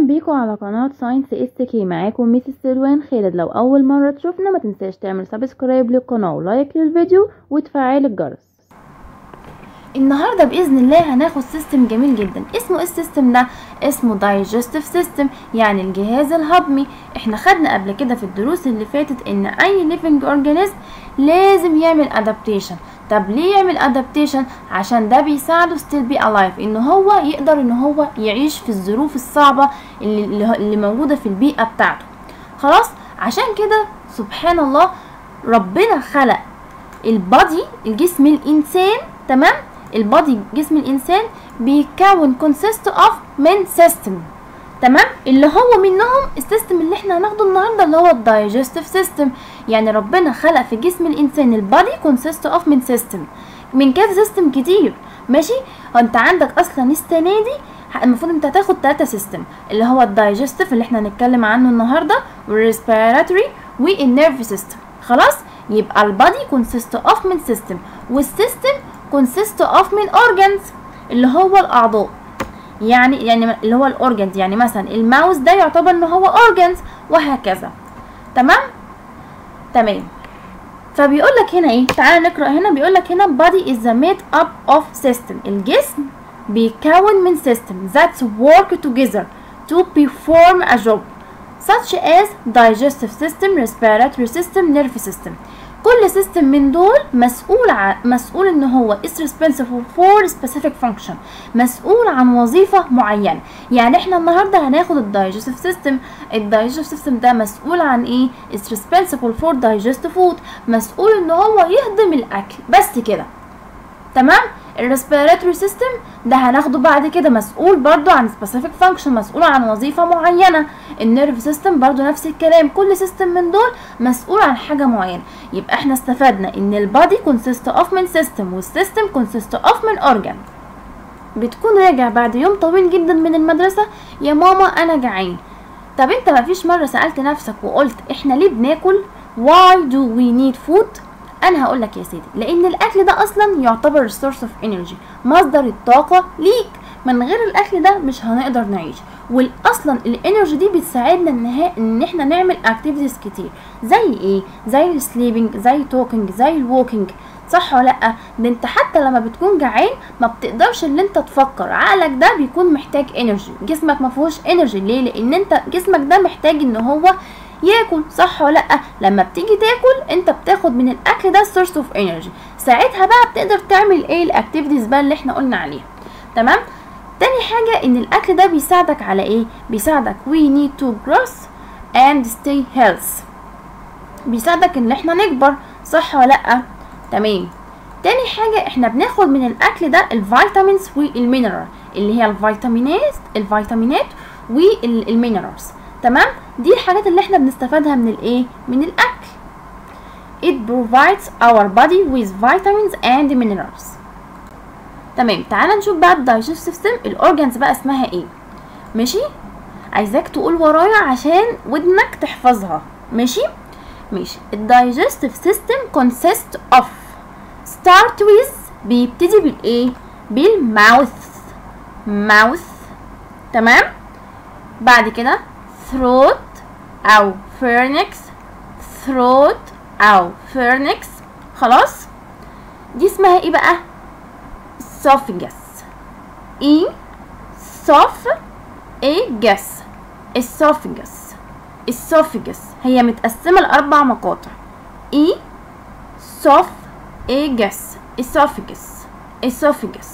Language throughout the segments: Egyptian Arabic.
بيكم على قناة ساينس اس كي معاكم ميس سلوان خالد لو اول مرة تشوفنا ما تنساش تعمل سبسكرايب للقناة ولايك للفيديو وتفعل الجرس النهارده باذن الله هناخد سيستم جميل جدا اسمه ايه السيستم ده اسمه دايجستيف سيستم يعني الجهاز الهضمي احنا خدنا قبل كده في الدروس اللي فاتت ان اي ليفنج اورجانيزم لازم يعمل ادابتيشن طب ليه يعمل ادابتيشن عشان ده بيساعده ستيل بي الايف ان هو يقدر ان هو يعيش في الظروف الصعبه اللي, اللي موجوده في البيئه بتاعته خلاص عشان كده سبحان الله ربنا خلق البادي الجسم الانسان تمام البادي جسم الانسان بيتكون كونسيست اوف من سيستم تمام اللي هو منهم السيستم اللي احنا هناخده النهارده اللي هو الدايجستيف سيستم يعني ربنا خلق في جسم الانسان البادي كونسيست اوف من سيستم من كذا سيستم كتير ماشي انت عندك اصلا السنه دي المفروض انت هتاخد تلاتة سيستم اللي هو الدايجستيف اللي احنا هنتكلم عنه النهارده والريسبيراتوري والنيرف سيستم خلاص يبقى البادي كونسيست اوف من سيستم والسيستم كونسيست اوف من اورجانز اللي هو الاعضاء يعني يعني اللي هو الاورجانز يعني مثلا الماوس ده يعتبر ان هو اورجانز وهكذا تمام تمام فبيقول لك هنا ايه تعال نقرا هنا بيقول لك هنا body is the made up of system الجسم بيتكون من system that work together to perform a job such as digestive system respiratory system nervous system كل سيستم من دول مسؤول عن مسؤول ان هو is responsible for specific function مسؤول عن وظيفه معينه يعني احنا النهارده هناخد الدايجستيف سيستم الدايجستيف سيستم ده مسؤول عن ايه is responsible for digest food مسؤول ان هو يهضم الاكل بس كده تمام الريسبيراتوري سيستم ده هناخده بعد كده مسؤول برضو عن سبيسيفيك فانكشن مسؤول عن وظيفه معينه النيرف سيستم برضو نفس الكلام كل سيستم من دول مسؤول عن حاجه معينه يبقى احنا استفدنا ان البادي كونسيست اوف من سيستم والسيستم كونسيست اوف من اورجان بتكون راجع بعد يوم طويل جدا من المدرسه يا ماما انا جعان طب انت مفيش مره سالت نفسك وقلت احنا ليه بناكل why do we need food انا هقول لك يا سيدي لان الاكل ده اصلا يعتبر سورس اوف انرجي مصدر الطاقه ليك من غير الاكل ده مش هنقدر نعيش واصلا الانرجي دي بتساعدنا ان ان احنا نعمل اكتيفيتيز كتير زي ايه زي السليبنج زي توكينج زي الووكينج صح ولا لا ده انت حتى لما بتكون جعان ما بتقدرش ان انت تفكر عقلك ده بيكون محتاج انرجي جسمك ما فيهوش انرجي ليه لان انت جسمك ده محتاج ان هو ياكل صح ولا لا لما بتيجي تاكل انت بتاخد من الاكل ده سورس اوف انرجي ساعتها بقى بتقدر تعمل ايه الاكتيفيتيز بقى اللي احنا قلنا عليها تمام تاني حاجة ان الاكل ده بيساعدك على ايه بيساعدك we need to grow and stay healthy بيساعدك ان احنا نكبر صح ولا لا تمام تاني حاجة احنا بناخد من الاكل ده الفيتامينز والمينرال اللي هي الفيتامينات الفيتامينات والمينرالز تمام دي الحاجات اللي احنا بنستفادها من الايه من الاكل it provides our body with vitamins and minerals تمام تعالى نشوف بقى الدايجستيف سيستم الاورجانز بقى اسمها ايه ماشي عايزاك تقول ورايا عشان ودنك تحفظها ماشي ماشي الدايجستيف سيستم consist of start with بيبتدي بالايه بالماوث ماوث تمام بعد كده throat أو pharynx throat أو pharynx خلاص دي اسمها ايه بقى esophagus e sof esophagus esophagus esophagus هي متقسمة لأربع مقاطع e sof esophagus esophagus esophagus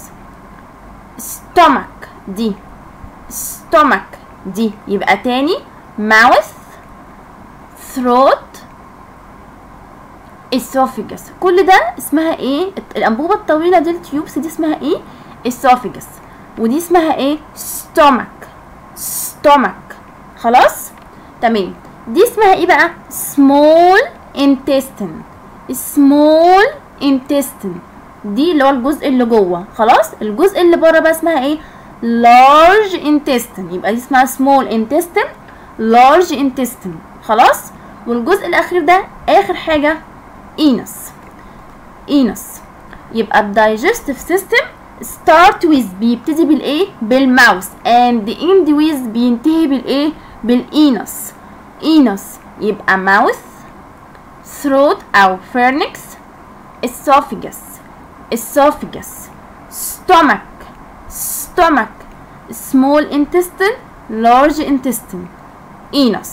stomach دي stomach دي يبقى تاني mouth throat esophagus كل ده اسمها ايه الانبوبه الطويله دي التيوبس دي اسمها ايه esophagus ودي اسمها ايه stomach stomach خلاص تمام دي اسمها ايه بقى small intestine small intestine دي اللي هو الجزء اللي جوه خلاص الجزء اللي بره بقى اسمها ايه large intestine يبقى دي اسمها small intestine large intestine خلاص والجزء الاخير ده اخر حاجه انس انس يبقى الدايجستيف سيستم start with بيبتدي بالايه بالماوس and end with بينتهي بالايه بالانس انس يبقى mouth throat او pharynx esophagus esophagus stomach stomach small intestine large intestine anus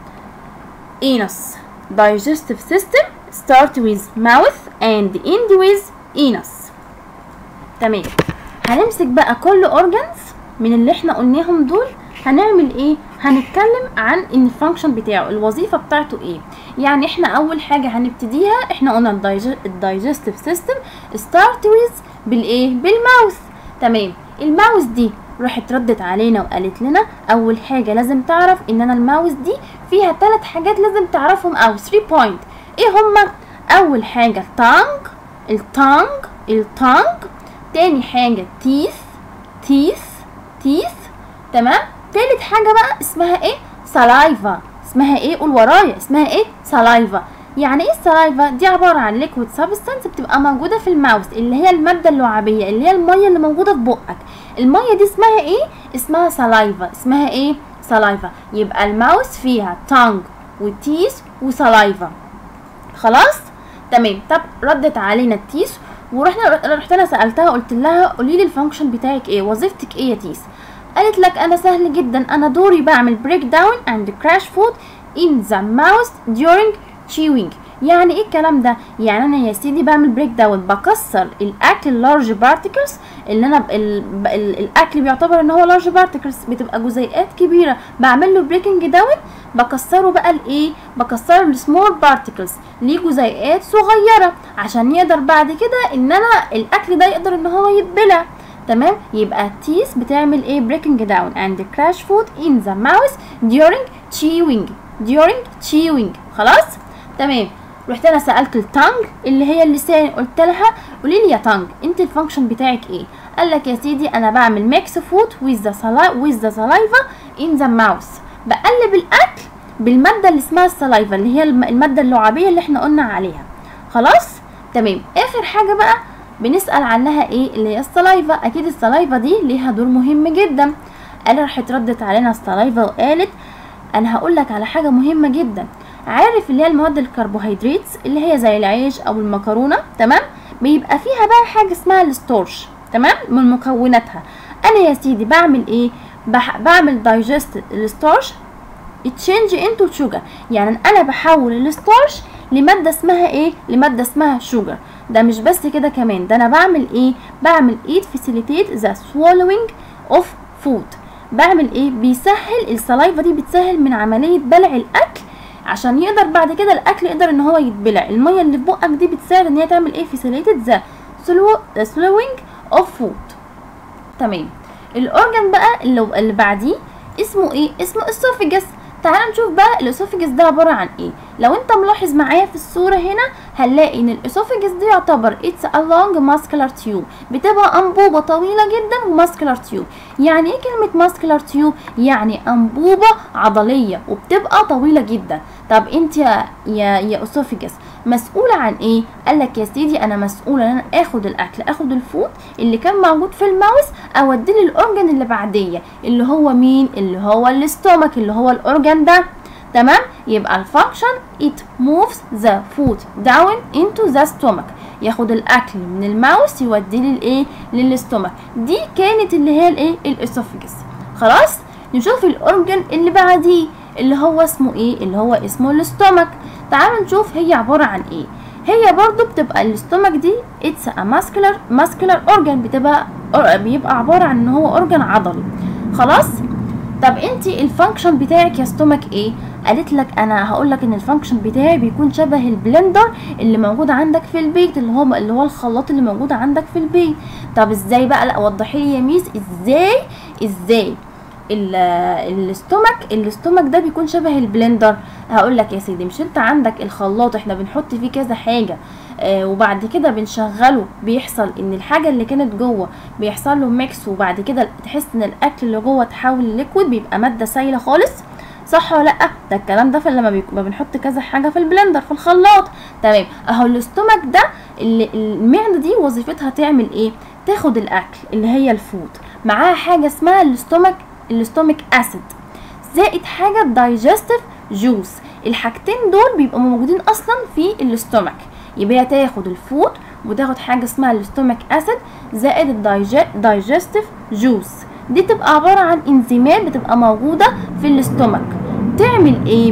anus digestive system start with mouth and end with anus تمام هنمسك بقى كل organs من اللي احنا قلناهم دول هنعمل ايه هنتكلم عن الفانكشن بتاعه الوظيفه بتاعته ايه يعني احنا اول حاجه هنبتديها احنا قلنا الدايجستيف سيستم ستارت ويز بالايه بالماوث تمام الماوث دي راحت ردت علينا وقالت لنا اول حاجه لازم تعرف ان انا الماوث دي فيها ثلاث حاجات لازم تعرفهم او 3 بوينت ايه هما اول حاجه التانج التانج التانج تاني حاجه تيث تيث تيث تمام تالت حاجه بقى اسمها ايه سلايفا اسمها ايه قول ورايا اسمها ايه سلايفا يعني ايه السلايفا دي عباره عن ليكويد سبستانس بتبقى موجوده في الماوس اللي هي الماده اللعابيه اللي هي الميه اللي موجوده في بقك الميه دي اسمها ايه اسمها سلايفا اسمها ايه سلايفا يبقى الماوس فيها تانج وتيس وسلايفا خلاص تمام طب ردت علينا التيس ورحنا رحت انا سالتها قلت لها قولي لي الفانكشن بتاعك ايه وظيفتك ايه يا تيس قالت لك انا سهل جدا انا دوري بعمل بريك داون اند كراش فود in the mouth during chewing يعني ايه الكلام ده يعني انا يا سيدي بعمل بريك داون بكسر الاكل لارج بارتكلز اللي انا ب- ال... ب- ال... الاكل بيعتبر ان هو لارج بارتكلز بتبقى جزيئات كبيره بعمل له بريكنج داون بكسره بقى لايه بكسره لسمول بارتكلز ليه جزيئات صغيره عشان يقدر بعد كده ان انا الاكل ده يقدر ان هو يتبلع تمام يبقى تيس بتعمل ايه breaking down and crash food in the mouth during chewing during chewing خلاص تمام رحت انا سالت التانج اللي هي اللسان قلت لها قولي لي يا تانج انت الفانكشن بتاعك ايه قال لك يا سيدي انا بعمل ميكس فود with the saliva with the saliva in the mouth بقلب الاكل بالماده اللي اسمها السلايفا اللي هي الم- الماده اللعابيه اللي احنا قلنا عليها خلاص تمام اخر حاجه بقى بنسال عنها ايه اللي هي السلايفا اكيد السلايفا دي ليها دور مهم جدا قال راحت ردت علينا السلايفا وقالت انا هقول لك على حاجه مهمه جدا عارف اللي هي المواد الكربوهيدرات اللي هي زي العيش او المكرونه تمام بيبقى فيها بقى حاجه اسمها الستورش تمام من مكوناتها انا يا سيدي بعمل ايه بح بعمل دايجست الستارش تشينج انتو شوجر يعني انا بحول الستارش لماده اسمها ايه لماده اسمها شوجر ده مش بس كده كمان ده انا بعمل ايه بعمل ايه فاسيليتيت ذا swallowing اوف فود بعمل ايه بيسهل السلايفا دي بتسهل من عمليه بلع الاكل عشان يقدر بعد كده الاكل يقدر ان هو يتبلع الميه اللي في بقك دي بتساعد ان هي تعمل ايه فاسيليتيت ذا swallowing اوف فود تمام الاورجن بقى اللي, اللي بعديه اسمه ايه اسمه اسوفيجس تعال نشوف بقى الاسوفيجس ده عباره عن ايه لو انت ملاحظ معايا في الصوره هنا هنلاقي ان الاسوفيجس دي يعتبر اتس a long muscular tube بتبقى انبوبه طويله جدا وماسكولار تيوب يعني ايه كلمه ماسكولار تيوب يعني انبوبه عضليه وبتبقى طويله جدا طب انت يا يا يا اسوفيجس مسؤوله عن ايه قال لك يا سيدي انا مسؤوله ان انا اخد الاكل اخد الفود اللي كان موجود في الماوس اوديه للاورجن اللي بعديه اللي هو مين اللي هو الاستومك اللي هو الاورجن ده تمام يبقى الفانكشن it moves the food down into the stomach ياخد الاكل من الماوس يوديه للايه للاستومك دي كانت اللي هي الايه الاسوفجس خلاص نشوف الاورجن اللي بعديه اللي هو اسمه ايه اللي هو اسمه الاستومك تعالوا نشوف هي عباره عن ايه هي برضو بتبقى الاستومك دي اتس ا ماسكولار ماسكولار اورجان بتبقى بيبقى عباره عن ان هو اورجان عضلي خلاص طب انت الفانكشن بتاعك يا ستومك ايه قالت لك انا هقول لك ان الفانكشن بتاعي بيكون شبه البلندر اللي موجود عندك في البيت اللي هو اللي هو الخلاط اللي موجود عندك في البيت طب ازاي بقى لا وضحي لي يا ميس ازاي ازاي الاستومك الاستومك ده بيكون شبه البلندر هقول لك يا سيدي مش انت عندك الخلاط احنا بنحط فيه كذا حاجه آه وبعد كده بنشغله بيحصل ان الحاجه اللي كانت جوه بيحصل له ميكس وبعد كده تحس ان الاكل اللي جوه تحول لليكويد بيبقى ماده سايله خالص صح ولا لا ده الكلام ده في لما بيك... بنحط كذا حاجه في البلندر في الخلاط تمام اهو الاستومك ده اللي المعده دي وظيفتها تعمل ايه تاخد الاكل اللي هي الفود معاها حاجه اسمها الاستومك الاستومك اسيد زائد حاجه دايجستيف جوس الحاجتين دول بيبقوا موجودين اصلا في الاستومك يبقى هي تاخد الفود وتاخد حاجه اسمها الاستومك اسيد زائد الدايجستيف جوس دي تبقى عباره عن انزيمات بتبقى موجوده في الاستومك تعمل ايه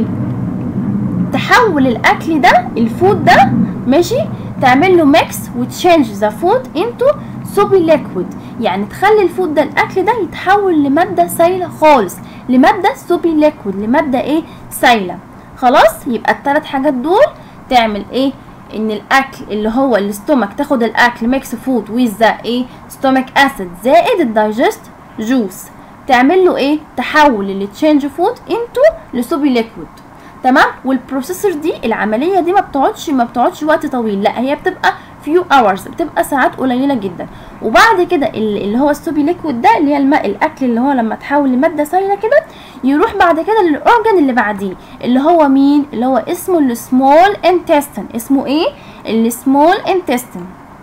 تحول الاكل ده الفود ده ماشي تعمل له ميكس وتشينج ذا فود انتو سوبي ليكويد يعني تخلي الفود ده الاكل ده يتحول لماده سايله خالص لماده سوبي ليكويد لماده ايه سايله خلاص يبقى الثلاث حاجات دول تعمل ايه ان الاكل اللي هو الاستومك تاخد الاكل ميكس فود ويز ذا ايه ستومك اسيد زائد الدايجست جوس تعمل له ايه تحول التشينج فود انتو لسوبي ليكويد تمام والبروسيسور دي العمليه دي ما بتقعدش ما بتقعدش وقت طويل لا هي بتبقى فيو اورز بتبقى ساعات قليله جدا وبعد كده اللي هو السوبي ليكويد ده اللي هي الماء الاكل اللي هو لما تحول لماده سايله كده يروح بعد كده للاورجن اللي بعديه اللي هو مين اللي هو اسمه السمول انتستين اسمه ايه السمول انتستين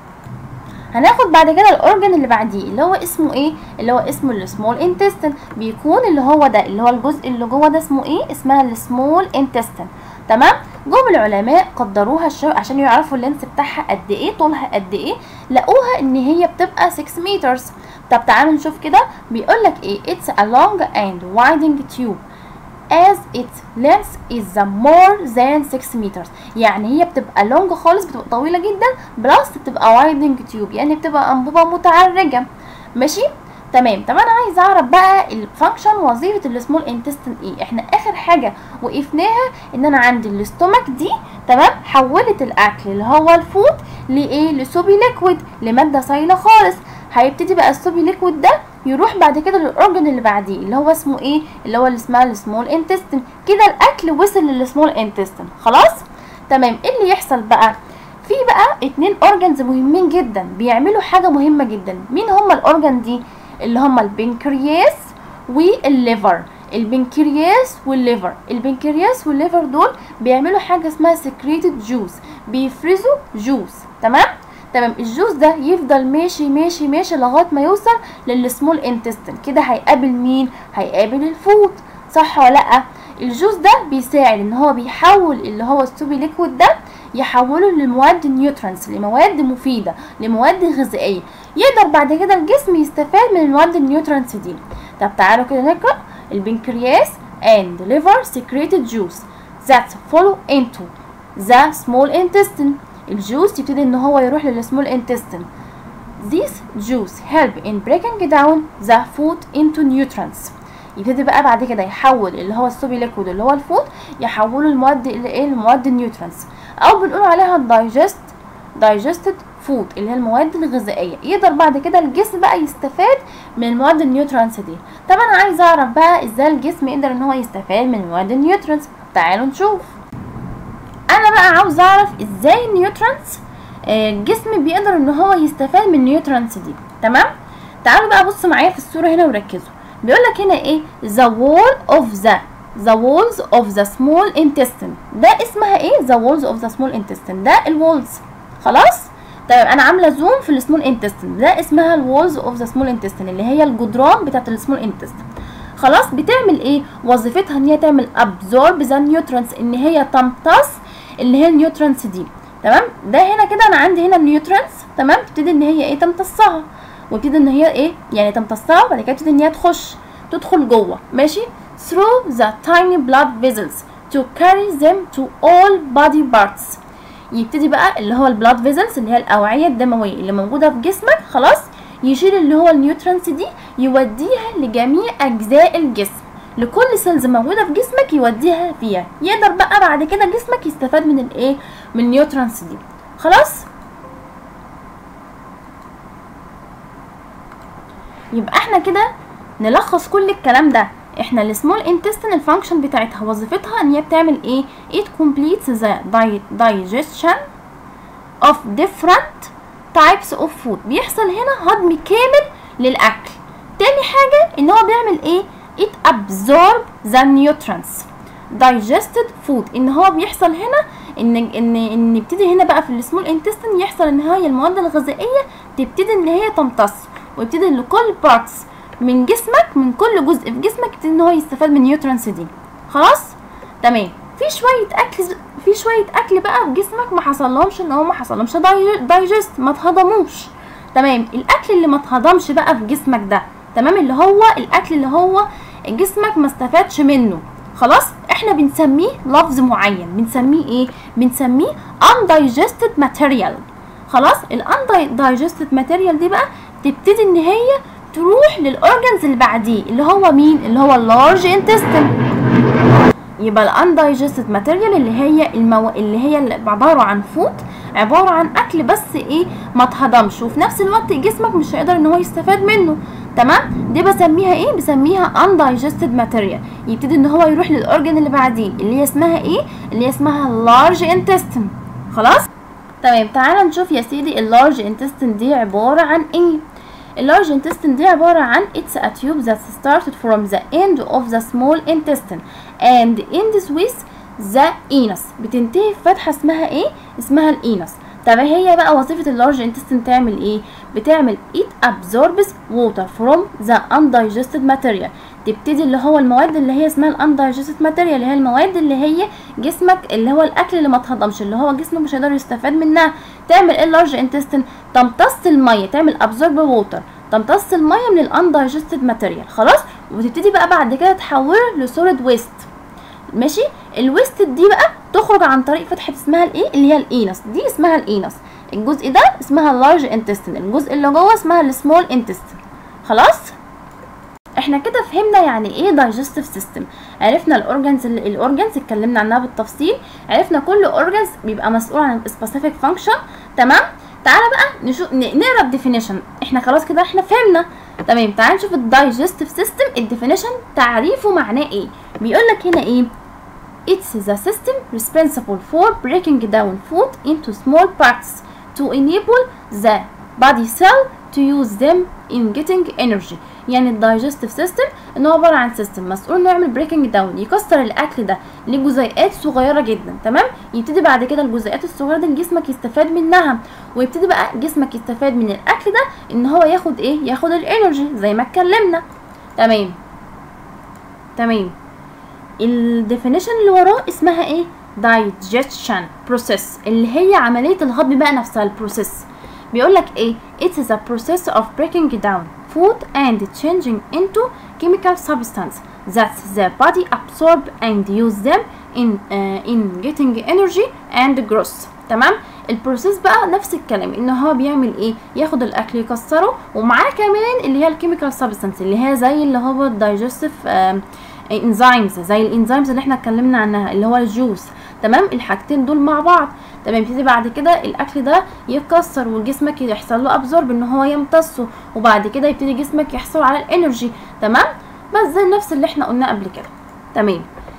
هناخد بعد كده الاورجن اللي بعديه اللي هو اسمه ايه اللي هو اسمه السمول انتستين بيكون اللي هو ده اللي هو الجزء اللي جوه ده اسمه ايه اسمها السمول انتستين تمام جم العلماء قدروها الشو عشان يعرفوا اللينس بتاعها قد ايه طولها قد ايه لقوها ان هي بتبقى 6 متر طب تعالوا نشوف كده بيقول لك ايه it's a long and winding tube as its length is more than 6 meters يعني هي بتبقى لونج خالص بتبقى طويله جدا بلس بتبقى وايدنج تيوب يعني بتبقى انبوبه متعرجه ماشي تمام طب انا عايز اعرف بقى الفانكشن وظيفه السمول انتستين ايه احنا اخر حاجه وقفناها ان انا عندي الاستومك دي تمام حولت الاكل اللي هو الفود لايه لسوبي ليكويد لماده سايله خالص هيبتدي بقى السوبي ليكويد ده يروح بعد كده للاورجن اللي بعديه اللي هو اسمه ايه اللي هو اللي اسمها السمول انتستين كده الاكل وصل للسمول انتستين خلاص تمام ايه اللي يحصل بقى في بقى اتنين اورجنز مهمين جدا بيعملوا حاجه مهمه جدا مين هما الاورجن دي اللي هما البنكرياس والليفر البنكرياس والليفر البنكرياس والليفر دول بيعملوا حاجه اسمها سكريتد جوس بيفرزوا جوس تمام تمام الجوس ده يفضل ماشي ماشي ماشي لغايه ما يوصل للسمول انتستين كده هيقابل مين هيقابل الفود صح ولا لا الجوس ده بيساعد ان هو بيحول اللي هو السوبي ليكويد ده يحوله لمواد نيوترانس لمواد مفيده لمواد غذائيه يقدر بعد كده الجسم يستفاد من المواد النيوترانس دي طب تعالوا كده نقرا البنكرياس and liver secreted juice that follow into the small intestine الجوس يبتدي ان هو يروح للسمول intestine This juice help in breaking down the food into nutrients يبتدي بقى بعد كده يحول اللي هو السوبي ليكويد اللي هو الفود يحوله المواد اللي ايه المواد النيوترانس او بنقول عليها دايجست دايجستد فود اللي هي المواد الغذائيه يقدر بعد كده الجسم بقى يستفاد من المواد النيوترانس دي طب انا عايزه اعرف بقى ازاي الجسم يقدر ان هو يستفاد من المواد النيوترانس تعالوا نشوف انا بقى عاوز اعرف ازاي النيوترانس الجسم بيقدر ان هو يستفاد من النيوترانس دي تمام تعالوا بقى بصوا معايا في الصوره هنا وركزوا بيقول لك هنا ايه the wall of the the walls of the small intestine ده اسمها ايه the walls of the small intestine ده الوولز خلاص طيب انا عامله زوم في السمول انتستين ده اسمها الوولز اوف ذا سمول انتستين اللي هي الجدران بتاعه السمول انتستين خلاص بتعمل ايه وظيفتها ان هي تعمل ابزورب ذا نيوترانس ان هي تمتص اللي هي النيوترانس دي تمام ده هنا كده انا عندي هنا النيوترانس تمام تبتدي ان هي ايه تمتصها وتبتدي ان هي ايه يعني تمتصها وبعد كده تبتدي ان هي تخش تدخل جوه ماشي through the tiny blood vessels to carry them to all body parts يبتدي بقى اللي هو البلاد فيزلز اللي هي الاوعيه الدمويه اللي موجوده في جسمك خلاص يشيل اللي هو النيوترانس دي يوديها لجميع اجزاء الجسم لكل سيلز موجوده في جسمك يوديها فيها يقدر بقى بعد كده جسمك يستفاد من الايه من النيوترانس دي خلاص يبقى احنا كده نلخص كل الكلام ده احنا السمول انتستين الفانكشن بتاعتها وظيفتها ان هي بتعمل ايه it completes the digestion of different types of food بيحصل هنا هضم كامل للاكل تاني حاجة ان هو بيعمل ايه it absorb the nutrients digested food ان هو بيحصل هنا ان ان ان يبتدي هنا بقى في السمول انتستين يحصل ان هي المواد الغذائيه تبتدي ان هي تمتص ويبتدي لكل بارتس من جسمك من كل جزء في جسمك يبتدي ان هو يستفاد من النيوترينز دي خلاص تمام في شويه اكل في شويه اكل بقى في جسمك ما حصلهمش ان هو ما حصلهمش دايجست ما اتهضموش تمام الاكل اللي ما اتهضمش بقى في جسمك ده تمام اللي هو الاكل اللي هو جسمك ما استفادش منه خلاص احنا بنسميه لفظ معين بنسميه ايه بنسميه undigested material خلاص undigested material دي بقى تبتدي ان هي تروح للاورجنز اللي بعديه اللي هو مين اللي هو اللارج intestine يبقى الاندايجستد ماتيريال اللي هي المو... اللي هي اللي عباره عن فود عباره عن اكل بس ايه ما اتهضمش وفي نفس الوقت جسمك مش هيقدر ان هو يستفاد منه تمام دي بسميها ايه بسميها undigested material يبتدي ان هو يروح للاورجن اللي بعديه اللي هي اسمها ايه اللي هي اسمها large intestine خلاص تمام تعالى نشوف يا سيدي اللارج intestine دي عباره عن ايه اللارج intestine دي عبارة عن it's a tube that started from the end of the small intestine and ends with the anus بتنتهي في فتحة اسمها ايه؟ اسمها الانس طب هي بقى وظيفة اللارج intestine تعمل ايه؟ بتعمل it absorbs water from the undigested material تبتدي اللي هو المواد اللي هي اسمها undigested material اللي هي المواد اللي هي جسمك اللي هو الاكل اللي ما اتهضمش اللي هو جسمك مش هيقدر يستفاد منها تعمل ايه اللارج intestine تمتص الميه تعمل absorb water تمتص الميه من الاندايجستد ماتيريال خلاص وتبتدي بقى بعد كده تحوله لسوليد ويست ماشي الويست دي بقى تخرج عن طريق فتحه اسمها الايه اللي هي الانس دي اسمها الانس الجزء ده اسمها اللارج انتستين الجزء اللي جوه اسمها السمول انتستين خلاص احنا كده فهمنا يعني ايه دايجستيف سيستم عرفنا الاورجنز الاورجنز اتكلمنا عنها بالتفصيل عرفنا كل اورجنز بيبقى مسؤول عن سبيسيفيك فانكشن تمام تعالى بقى نشوف نقرا الديفينيشن احنا خلاص كده احنا فهمنا تمام تعالى نشوف الدايجستيف سيستم الديفينيشن تعريفه معناه ايه بيقول لك هنا ايه It's the system responsible for breaking down food into small parts to enable the body cell to use them in getting energy يعني الدايجستيف سيستم ان هو عباره عن سيستم مسؤول انه يعمل بريكنج داون يكسر الاكل ده لجزيئات صغيره جدا تمام يبتدي بعد كده الجزيئات الصغيره دي جسمك يستفاد منها ويبتدي بقى جسمك يستفاد من الاكل ده ان هو ياخد ايه ياخد الانرجي زي ما اتكلمنا تمام تمام الديفينيشن اللي وراه اسمها ايه digestion process اللي هي عمليه الهضم بقى نفسها البروسيس بيقول لك ايه it is a process of breaking down food and changing into chemical substance that the body absorb and use them in uh, in getting energy and growth تمام البروسيس بقى نفس الكلام ان هو بيعمل ايه ياخد الاكل يكسره ومعاه كمان اللي هي الكيميكال سبستانس اللي هي زي اللي هو الدايجستيف انزيمز زي الانزيمز اللي احنا اتكلمنا عنها اللي هو الجوس تمام الحاجتين دول مع بعض تمام يبتدي بعد كده الاكل ده يتكسر وجسمك يحصل له ابزورب ان هو يمتصه وبعد كده يبتدي جسمك يحصل على الانرجي تمام بس زي نفس اللي احنا قلناه قبل كده تمام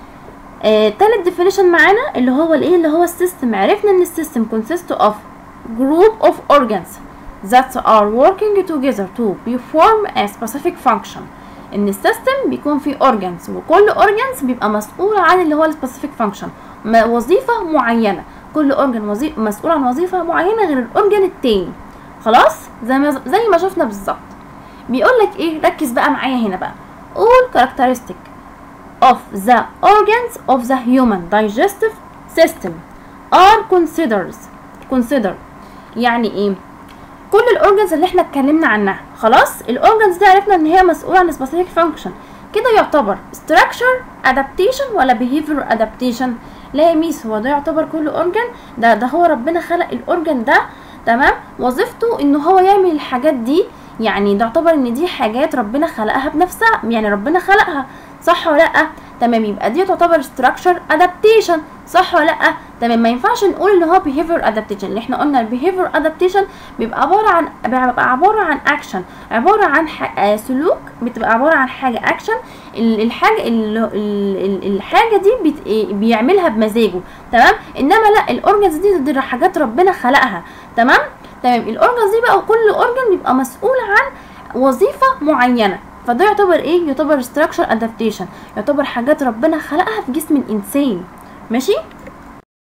آه، تالت ديفينيشن معانا اللي هو الايه اللي هو السيستم عرفنا ان السيستم consist of group of organs that are working together to perform a specific function ان السيستم بيكون فيه organs وكل organs بيبقى مسؤول عن اللي هو السبيسيفيك فانكشن وظيفه معينه كل اورجن وظيفه مسؤول عن وظيفه معينه غير الاورجن التاني خلاص زي ما زي ما شفنا بالظبط بيقول لك ايه ركز بقى معايا هنا بقى all characteristic of the organs of the human digestive system are considered consider يعني ايه كل الاورجنز اللي احنا اتكلمنا عنها خلاص الاورجنز دي عرفنا ان هي مسؤوله عن specific function كده يعتبر structure adaptation ولا behavior adaptation لا يا ميس هو ده يعتبر كل اورجن ده ده هو ربنا خلق الاورجن ده تمام وظيفته ان هو يعمل الحاجات دي يعني ده يعتبر ان دي حاجات ربنا خلقها بنفسها يعني ربنا خلقها صح ولا لا تمام يبقى دي تعتبر structure adaptation صح ولا لا تمام ما ينفعش نقول ان هو behavior adaptation اللي احنا قلنا البيهيفير adaptation بيبقى عباره عن بيبقى عباره عن اكشن عباره عن ح... آه سلوك بتبقى عباره عن حاجه اكشن الحاجه ال... ال... الحاجه دي بت... بيعملها بمزاجه تمام انما لا الاورجنز دي دي حاجات ربنا خلقها تمام تمام الاورجنز دي بقى كل اورجن بيبقى مسؤول عن وظيفه معينه فده يعتبر ايه يعتبر structure adaptation يعتبر حاجات ربنا خلقها في جسم الانسان ماشي